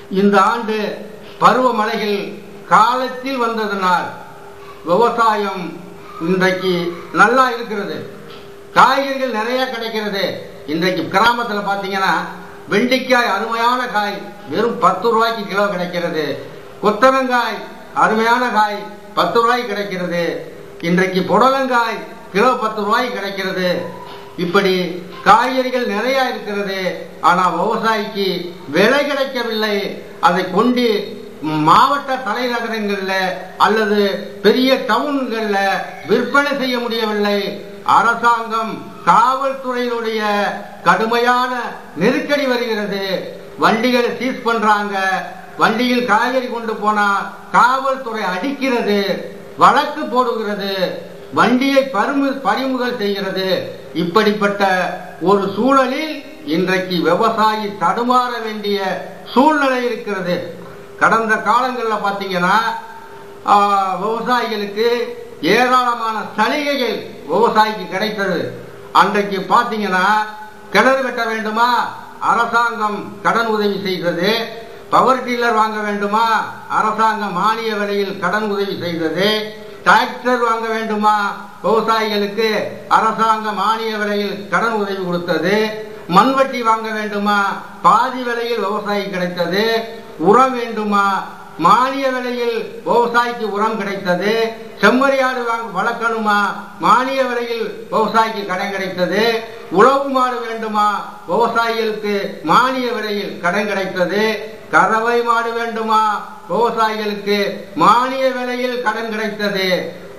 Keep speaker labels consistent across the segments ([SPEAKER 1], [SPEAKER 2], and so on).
[SPEAKER 1] இந்த ஆண்டு பருவமழைகள் காலத்தில் வந்ததனால் விவசாயம் இன்றைக்கு நல்லா இருக்கிறது காய்கறிகள் நிறைய கிடைக்கிறது இன்றைக்கு கிராமத்துல பாத்தீங்கன்னா வெண்டிக்காய் அருமையான காய் வெறும் பத்து ரூபாய்க்கு கிலோ கிடைக்கிறது கொத்தரங்காய் அருமையான காய் பத்து ரூபாய்க்கு கிடைக்கிறது இன்றைக்கு புடலங்காய் கிலோ பத்து ரூபாய்க்கு கிடைக்கிறது இப்படி காய்கறிகள் நிறைய இருக்கிறது ஆனா விவசாயிக்கு விலை கிடைக்கவில்லை அதை கொண்டு மாவட்ட தலைநகரங்கள்ல அல்லது பெரிய டவுன்கள்ல விற்பனை செய்ய முடியவில்லை அரசாங்கம் காவல்துறையினுடைய கடுமையான நெருக்கடி வருகிறது வண்டிகளை சீஸ் பண்றாங்க வண்டியில் காய்கறி கொண்டு போனா காவல்துறை அடிக்கிறது வழக்கு போடுகிறது வண்டியை பருமு பறிமுதல் செய்கிறது இப்படிப்பட்ட ஒரு சூழலில் இன்றைக்கு விவசாயி தடுமாற வேண்டிய சூழ்நிலை இருக்கிறது கடந்த காலங்களில் பார்த்தீங்கன்னா ஆஹ், விவசாயிகளுக்கு ஏராளமான சலுகைகள் விவசாயிக்கு கிடைத்தது அன்றைக்கு பார்த்தீங்கன்னா கிணறு வெட்ட வேண்டுமா அரசாங்கம் கடன் உதவி செய்தது பவர் டில்லர் வாங்க வேண்டுமா அரசாங்கம் மானிய விலையில் கடன் உதவி செய்தது டிராக்டர் வாங்க வேண்டுமா விவசாயிகளுக்கு அரசாங்க மானிய விலையில் கடன் உதவி கொடுத்தது மண்வெட்டி வாங்க வேண்டுமா பாதி விலையில் விவசாயி கிடைத்தது உரம் வேண்டுமா மானிய விலையில் விவசாயிக்கு உரம் கிடைத்தது செம்மறியாடு வாங்க வளர்க்கணுமா மானிய விலையில் விவசாயிக்கு கடன் கிடைத்தது உழவு மாடு வேண்டுமா விவசாயிகளுக்கு மானிய விலையில் கடன் கிடைத்தது கறவை மாடு வேண்டுமா விவசாயிகளுக்கு மானிய விலையில் கடன் கிடைத்தது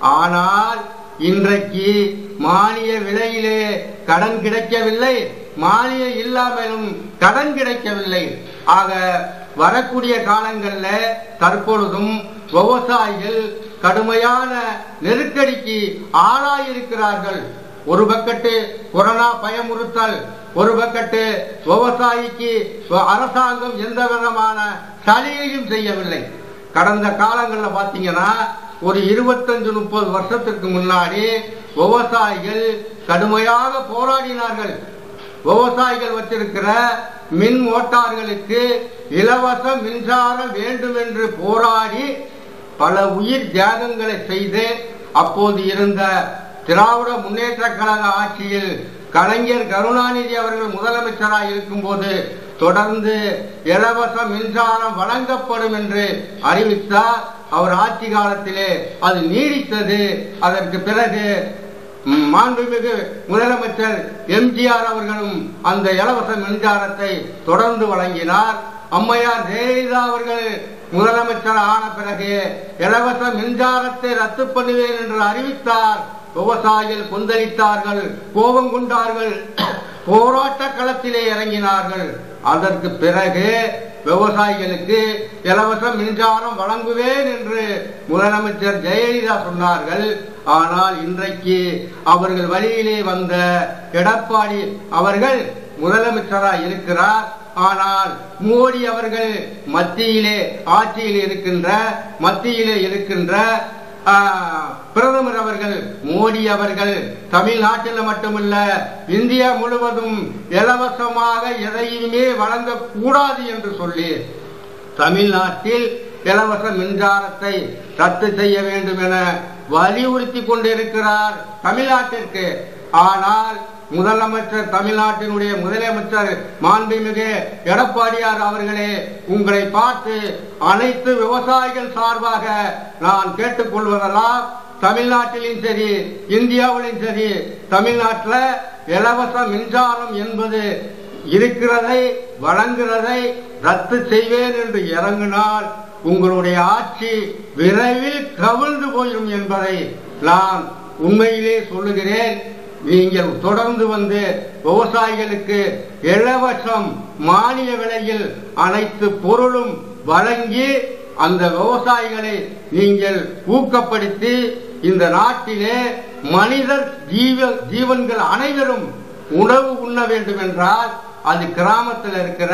[SPEAKER 1] ஆனால் இன்றைக்கு மானிய விலையிலே கடன் கிடைக்கவில்லை மானிய இல்லாமலும் கடன் கிடைக்கவில்லை ஆக வரக்கூடிய காலங்கள்ல தற்பொழுதும் விவசாயிகள் கடுமையான நெருக்கடிக்கு ஆளாயிருக்கிறார்கள் ஒரு பக்கத்து கொரோனா பயமுறுத்தல் ஒரு பக்கத்து விவசாயிக்கு அரசாங்கம் எந்த விதமான சலுகையும் செய்யவில்லை கடந்த காலங்களில் பாத்தீங்கன்னா ஒரு இருபத்தஞ்சு முப்பது வருஷத்துக்கு முன்னாடி விவசாயிகள் கடுமையாக போராடினார்கள் விவசாயிகள் வச்சிருக்கிற மின் மோட்டார்களுக்கு இலவச மின்சாரம் வேண்டும் என்று போராடி பல உயிர் தியாகங்களை செய்து அப்போது இருந்த திராவிட முன்னேற்ற கழக ஆட்சியில் கலைஞர் கருணாநிதி அவர்கள் முதலமைச்சராக இருக்கும்போது தொடர்ந்து இலவச மின்சாரம் வழங்கப்படும் என்று அறிவித்தார் அவர் ஆட்சி காலத்திலே அது நீடித்தது அதற்கு பிறகு ம், மாண்புமிகு முதலமைச்சர் எம்ஜிஆர் அவர்களும் அந்த இலவச மின்சாரத்தை தொடர்ந்து வழங்கினார் அம்மையார் ஜெயலலிதா அவர்கள் முதலமைச்சர் ஆன பிறகு இலவச மின்சாரத்தை ரத்து பண்ணுவேன் என்று அறிவித்தார் விவசாயிகள் கொந்தளித்தார்கள் கோபம் கொண்டார்கள் போராட்ட களத்திலே இறங்கினார்கள் அதற்கு பிறகு விவசாயிகளுக்கு இலவச மின்சாரம் வழங்குவேன் என்று முதலமைச்சர் ஜெயலலிதா சொன்னார்கள் ஆனால் இன்றைக்கு அவர்கள் வழியிலே வந்த எடப்பாடி அவர்கள் முதலமைச்சராக இருக்கிறார் ஆனால் மோடி அவர்கள் மத்தியிலே ஆட்சியில் இருக்கின்ற மத்தியிலே இருக்கின்ற ஆ, பிரதமர் அவர்கள் மோடி அவர்கள் தமிழ்நாட்டில் மட்டுமல்ல இந்தியா முழுவதும் இலவசமாக எதையுமே வழங்கக்கூடாது என்று சொல்லி தமிழ்நாட்டில் இலவச மின்சாரத்தை ரத்து செய்ய வேண்டும் என வலியுறுத்தி கொண்டிருக்கிறார் தமிழ்நாட்டிற்கு ஆனால் முதலமைச்சர் தமிழ்நாட்டினுடைய முதலமைச்சர் மாண்புமிகு எடப்பாடியார் அவர்களே உங்களை பார்த்து அனைத்து விவசாயிகள் சார்பாக நான் கேட்டுக்கொள்வதெல்லாம் தமிழ்நாட்டிலும் சரி இந்தியாவிலும் சரி தமிழ்நாட்டில் இலவச மின்சாரம் என்பது இருக்கிறதை வழங்குறதை ரத்து செய்வேன் என்று இறங்கினால் உங்களுடைய ஆட்சி விரைவில் கவிழ்ந்து போயிடும் என்பதை நான் உண்மையிலே சொல்லுகிறேன் நீங்கள் தொடர்ந்து வந்து விவசாயிகளுக்கு இலவசம் மானிய விலையில் அனைத்து பொருளும் வழங்கி அந்த விவசாயிகளை நீங்கள் ஊக்கப்படுத்தி இந்த நாட்டிலே மனிதர் ஜீவ ஜீவன்கள் அனைவரும் உணவு உண்ண வேண்டும் என்றால் அது கிராமத்தில் இருக்கிற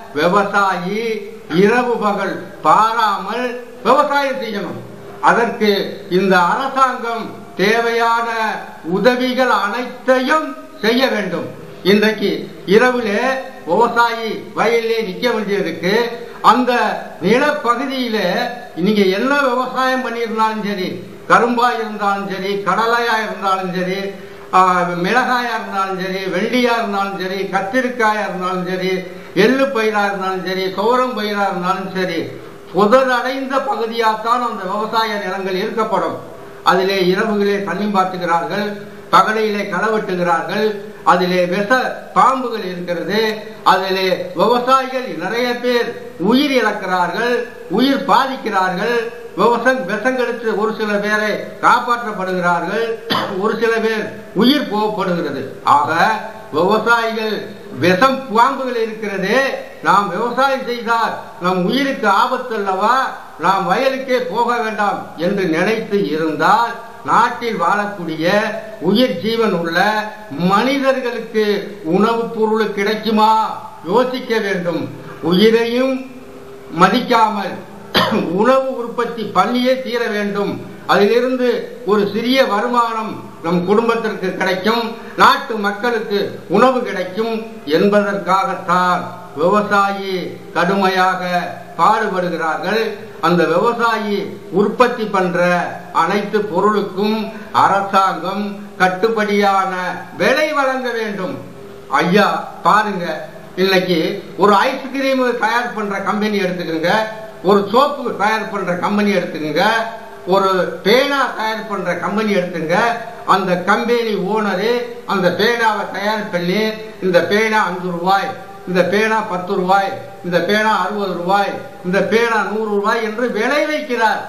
[SPEAKER 1] விவசாயி இரவு பகல் பாராமல் விவசாயம் செய்யணும் அதற்கு இந்த அரசாங்கம் தேவையான உதவிகள் அனைத்தையும் செய்ய வேண்டும் இன்றைக்கு இரவுல விவசாயி வயலிலே நிக்க வேண்டியிருக்கு அந்த நிலப்பகுதியில நீங்க என்ன விவசாயம் பண்ணியிருந்தாலும் சரி கரும்பா இருந்தாலும் சரி கடலையா இருந்தாலும் சரி ஆஹ், மிளகாயா இருந்தாலும் சரி வெள்ளியா இருந்தாலும் சரி கத்திரிக்காயா இருந்தாலும் சரி எள்ளு பயிரா இருந்தாலும் சரி சோரம் பயிரா இருந்தாலும் சரி புதரடைந்த பகுதியாகத்தான் அந்த விவசாய நிலங்கள் இருக்கப்படும் அதிலே இரவுகளே தண்ணி பார்த்துகிறார்கள் பகலையிலே களை வெட்டுகிறார்கள் அதிலே விஷ பாம்புகள் இருக்கிறது அதிலே விவசாயிகள் நிறைய பேர் உயிர் இழக்கிறார்கள் உயிர் பாதிக்கிறார்கள் விவசாய விஷங்கெடுத்து ஒரு சில பேரை காப்பாற்றப்படுகிறார்கள் ஒரு சில பேர் உயிர் போகப்படுகிறது ஆக விவசாயிகள் விஷம் பாம்புகள் இருக்கிறது நாம் விவசாயம் செய்தால் நம் உயிருக்கு ஆபத்து அல்லவா நாம் வயலுக்கே போக வேண்டாம் என்று நினைத்து இருந்தால் நாட்டில் வாழக்கூடிய உயிர் ஜீவன் உள்ள மனிதர்களுக்கு உணவுப் பொருள் கிடைக்குமா யோசிக்க வேண்டும் உயிரையும் மதிக்காமல் உணவு உற்பத்தி பண்ணியே தீர வேண்டும் அதிலிருந்து ஒரு சிறிய வருமானம் நம் குடும்பத்திற்கு கிடைக்கும் நாட்டு மக்களுக்கு உணவு கிடைக்கும் என்பதற்காகத்தான் விவசாயி கடுமையாக பாடுபடுகிறார்கள் அந்த விவசாயி உற்பத்தி பண்ற அனைத்து பொருளுக்கும் அரசாங்கம் கட்டுப்படியான விலை வழங்க வேண்டும் ஐயா பாருங்க இன்னைக்கு ஒரு ஐஸ்கிரீம் தயார் பண்ற கம்பெனி எடுத்துக்கோங்க ஒரு சோப்பு தயார் பண்ற கம்பெனி எடுத்துக்கோங்க ஒரு பேனா தயார் பண்ற கம்பெனி எடுத்துங்க அந்த கம்பெனி ஓனரு அந்த பேனாவை தயார் பண்ணி இந்த பேனா அஞ்சு ரூபாய் இந்த பேனா பத்து ரூபாய் இந்த பேனா அறுபது ரூபாய் இந்த பேனா நூறு ரூபாய் என்று விலை வைக்கிறார்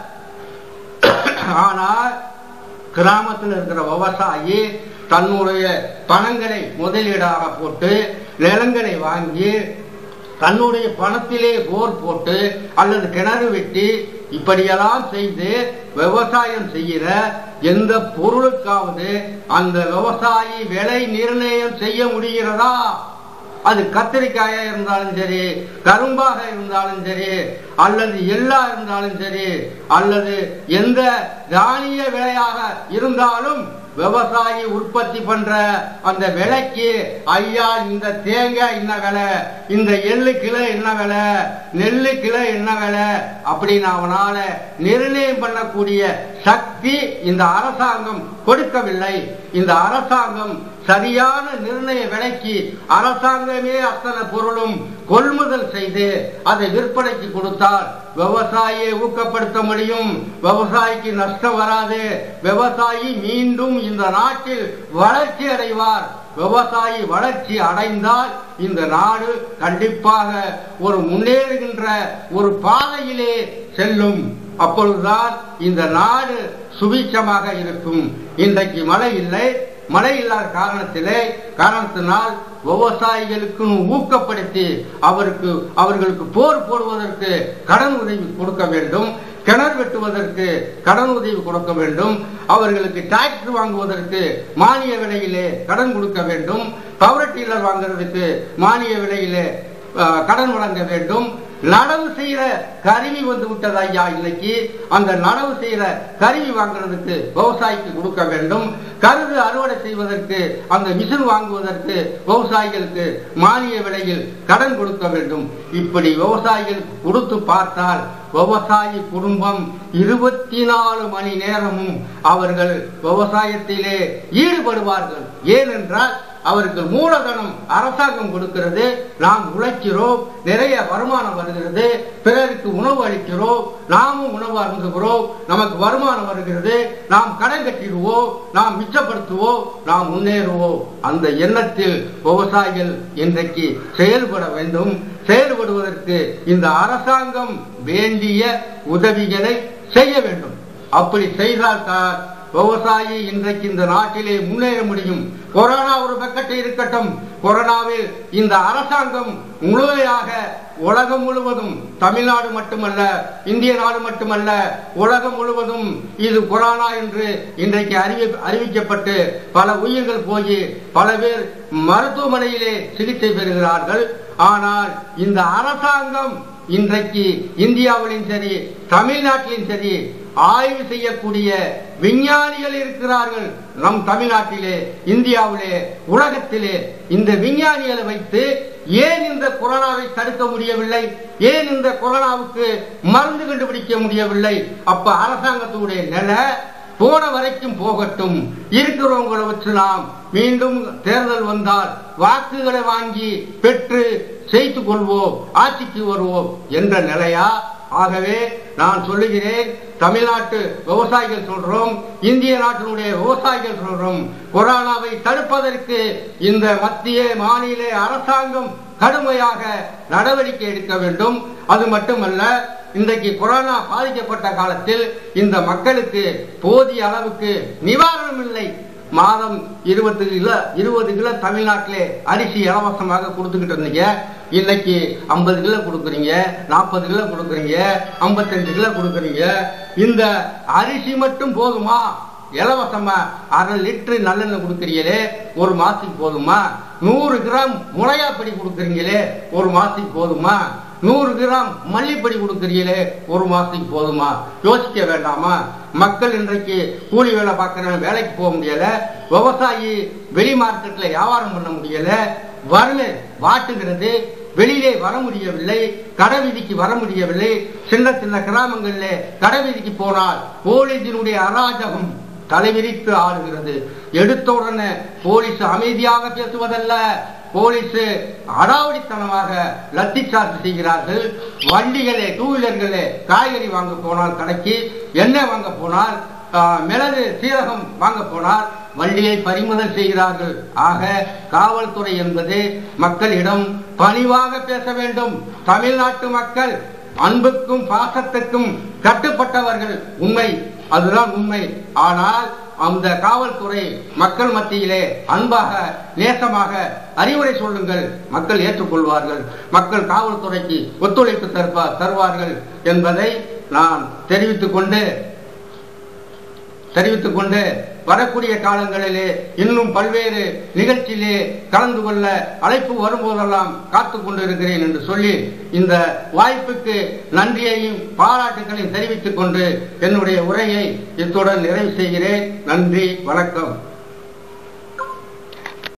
[SPEAKER 1] ஆனால் கிராமத்தில் இருக்கிற விவசாயி தன்னுடைய பணங்களை முதலீடாக போட்டு நிலங்களை வாங்கி தன்னுடைய பணத்திலே போர் போட்டு அல்லது கிணறு வெட்டி இப்படியெல்லாம் செய்து விவசாயம் செய்கிற எந்த பொருளுக்காவது அந்த விவசாயி விலை நிர்ணயம் செய்ய முடிகிறதா அது கத்திரிக்காயா இருந்தாலும் சரி கரும்பாக இருந்தாலும் சரி அல்லது எள்ளா இருந்தாலும் சரி அல்லது எந்த தானிய விலையாக இருந்தாலும் விவசாயி உற்பத்தி பண்ற அந்த விலைக்கு ஐயா இந்த தேங்காய் என்ன விலை இந்த எள்ளு கிலோ என்ன விலை நெல்லு கிலோ என்ன விலை அப்படின்னு அவனால நிர்ணயம் பண்ணக்கூடிய சக்தி இந்த அரசாங்கம் கொடுக்கவில்லை இந்த அரசாங்கம் சரியான நிர்ணய விலைக்கு அரசாங்கமே அத்தனை பொருளும் கொள்முதல் செய்து அதை விற்பனைக்கு கொடுத்தால் விவசாயியை ஊக்கப்படுத்த முடியும் விவசாயிக்கு நஷ்டம் வராது விவசாயி மீண்டும் இந்த நாட்டில் வளர்ச்சி அடைவார் விவசாயி வளர்ச்சி அடைந்தால் இந்த நாடு கண்டிப்பாக ஒரு முன்னேறுகின்ற ஒரு பாதையிலே செல்லும் அப்பொழுதுதான் இந்த நாடு சுபிச்சமாக இருக்கும் இன்றைக்கு மழை இல்லை மழை இல்லாத காரணத்திலே காரணத்தினால் விவசாயிகளுக்கு ஊக்கப்படுத்தி அவருக்கு அவர்களுக்கு போர் போடுவதற்கு கடன் உதவி கொடுக்க வேண்டும் கிணறு வெட்டுவதற்கு கடன் உதவி கொடுக்க வேண்டும் அவர்களுக்கு டிராக்டர் வாங்குவதற்கு மானிய விலையிலே கடன் கொடுக்க வேண்டும் பவர் டீலர் வாங்குறதுக்கு மானிய விலையிலே அஹ், கடன் வழங்க வேண்டும் நடவு செய்யற கருவி வந்து விட்டது ஐயா இன்னைக்கு அந்த நடவு செய்யற கருவி வாங்குறதுக்கு விவசாயிக்கு கொடுக்க வேண்டும் கருது அறுவடை செய்வதற்கு அந்த மிஷின் வாங்குவதற்கு விவசாயிகளுக்கு மானிய விலையில் கடன் கொடுக்க வேண்டும் இப்படி விவசாயிகளுக்கு கொடுத்து பார்த்தால் விவசாயி குடும்பம் இருபத்தி நாலு மணி நேரமும் அவர்கள் விவசாயத்திலே ஈடுபடுவார்கள் ஏனென்றால் அவருக்கு மூலதனம் அரசாங்கம் கொடுக்கிறது நாம் உழைக்கிறோம் நிறைய வருமானம் வருகிறது பிறருக்கு உணவு அளிக்கிறோம் நாமும் உணவு அருந்துகிறோம் நமக்கு வருமானம் வருகிறது நாம் கடன் கட்டிடுவோம் நாம் மிச்சப்படுத்துவோம் நாம் முன்னேறுவோம் அந்த எண்ணத்தில் விவசாயிகள் இன்றைக்கு செயல்பட வேண்டும் செயல்படுவதற்கு இந்த அரசாங்கம் வேண்டிய உதவிகளை செய்ய வேண்டும் அப்படி செய்தால்தான் விவசாயி இன்றைக்கு இந்த நாட்டிலே முன்னேற முடியும் கொரோனா ஒரு பக்கத்தில் இருக்கட்டும் கொரோனாவில் இந்த அரசாங்கம் முழுமையாக உலகம் முழுவதும் தமிழ்நாடு மட்டுமல்ல இந்திய நாடு மட்டுமல்ல உலகம் முழுவதும் இது கொரோனா என்று இன்றைக்கு அறிவி அறிவிக்கப்பட்டு பல உயிர்கள் போய் பல பேர் மருத்துவமனையிலே சிகிச்சை பெறுகிறார்கள் ஆனால் இந்த அரசாங்கம் இன்றைக்கு இந்தியாவிலும் சரி தமிழ்நாட்டிலும் சரி ஆய்வு செய்யக்கூடிய விஞ்ஞானிகள் இருக்கிறார்கள் நம் தமிழ்நாட்டிலே இந்தியாவிலே உலகத்திலே இந்த விஞ்ஞானிகளை வைத்து ஏன் இந்த கொரோனாவை தடுக்க முடியவில்லை ஏன் இந்த கொரோனாவுக்கு மருந்து கண்டுபிடிக்க முடியவில்லை அப்ப அரசாங்கத்துடைய நிலை போன வரைக்கும் போகட்டும் இருக்கிறவங்களை வச்சு நாம் மீண்டும் தேர்தல் வந்தால் வாக்குகளை வாங்கி பெற்று செய்து கொள்வோம் ஆட்சிக்கு வருவோம் என்ற நிலையா ஆகவே நான் சொல்லுகிறேன் தமிழ்நாட்டு விவசாயிகள் சொல்றோம் இந்திய நாட்டினுடைய விவசாயிகள் சொல்றோம் கொரோனாவை தடுப்பதற்கு இந்த மத்திய மாநில அரசாங்கம் கடுமையாக நடவடிக்கை எடுக்க வேண்டும் அது மட்டுமல்ல இன்றைக்கு கொரோனா பாதிக்கப்பட்ட காலத்தில் இந்த மக்களுக்கு போதிய அளவுக்கு நிவாரணம் இல்லை மாதம் இருபது கிலோ இருபது கிலோ தமிழ்நாட்டிலே அரிசி இலவசமாக கொடுத்துக்கிட்டு இருந்தீங்க இன்னைக்கு ஐம்பது கிலோ கொடுக்குறீங்க நாற்பது கிலோ கொடுக்குறீங்க ஐம்பத்தஞ்சு கிலோ கொடுக்குறீங்க இந்த அரிசி மட்டும் போதுமா இலவசமா அரை லிட்டர் நல்லெண்ணெய் கொடுக்குறீங்களே ஒரு மாசத்துக்கு போதுமா நூறு கிராம் முளையாப்படி கொடுக்குறீங்களே ஒரு மாசத்துக்கு போதுமா நூறு கிராம் மல்லிப்படி கொடுக்குறீங்களே ஒரு மாசத்துக்கு போதுமா யோசிக்க வேண்டாமா மக்கள் இன்றைக்கு கூலி வேலை பார்க்கற வேலைக்கு போக முடியல விவசாயி வெளி மார்க்கெட்ல வியாபாரம் பண்ண முடியல வரல வாட்டுகிறது வெளியிலே வர முடியவில்லை கடை வீதிக்கு வர முடியவில்லை சின்ன சின்ன கிராமங்கள்ல கடை வீதிக்கு போனால் போலீசினுடைய அராஜகம் தலைவிரித்து ஆடுகிறது எடுத்த உடனே போலீஸ் அமைதியாக பேசுவதல்ல போலீஸ் அடாவடித்தனமாக லத்தி சார்ஜ் செய்கிறார்கள் வண்டிகளே டூ வீலர்களே காய்கறி வாங்க போனால் கடைக்கு எண்ணெய் வாங்க போனால் ஆஹ், மிளகு சீரகம் வாங்க போனால் வண்டியை பறிமுதல் செய்கிறார்கள் ஆக காவல்துறை என்பது மக்களிடம் பணிவாக பேச வேண்டும் தமிழ்நாட்டு மக்கள் அன்புக்கும் பாசத்துக்கும் கட்டுப்பட்டவர்கள் உண்மை அதுதான் உண்மை ஆனால் அந்த காவல்துறை மக்கள் மத்தியிலே அன்பாக நேசமாக அறிவுரை சொல்லுங்கள் மக்கள் ஏற்றுக்கொள்வார்கள் மக்கள் காவல்துறைக்கு ஒத்துழைப்பு தருப்பா தருவார்கள் என்பதை நான் தெரிவித்துக் கொண்டு தெரிவித்துக் கொண்டு வரக்கூடிய காலங்களிலே இன்னும் பல்வேறு நிகழ்ச்சியிலே கலந்து கொள்ள அழைப்பு வரும்போதெல்லாம் காத்து கொண்டிருக்கிறேன் என்று சொல்லி இந்த வாய்ப்புக்கு நன்றியையும் பாராட்டுகளையும் தெரிவித்துக் கொண்டு என்னுடைய உரையை இத்துடன் நிறைவு செய்கிறேன் நன்றி வணக்கம்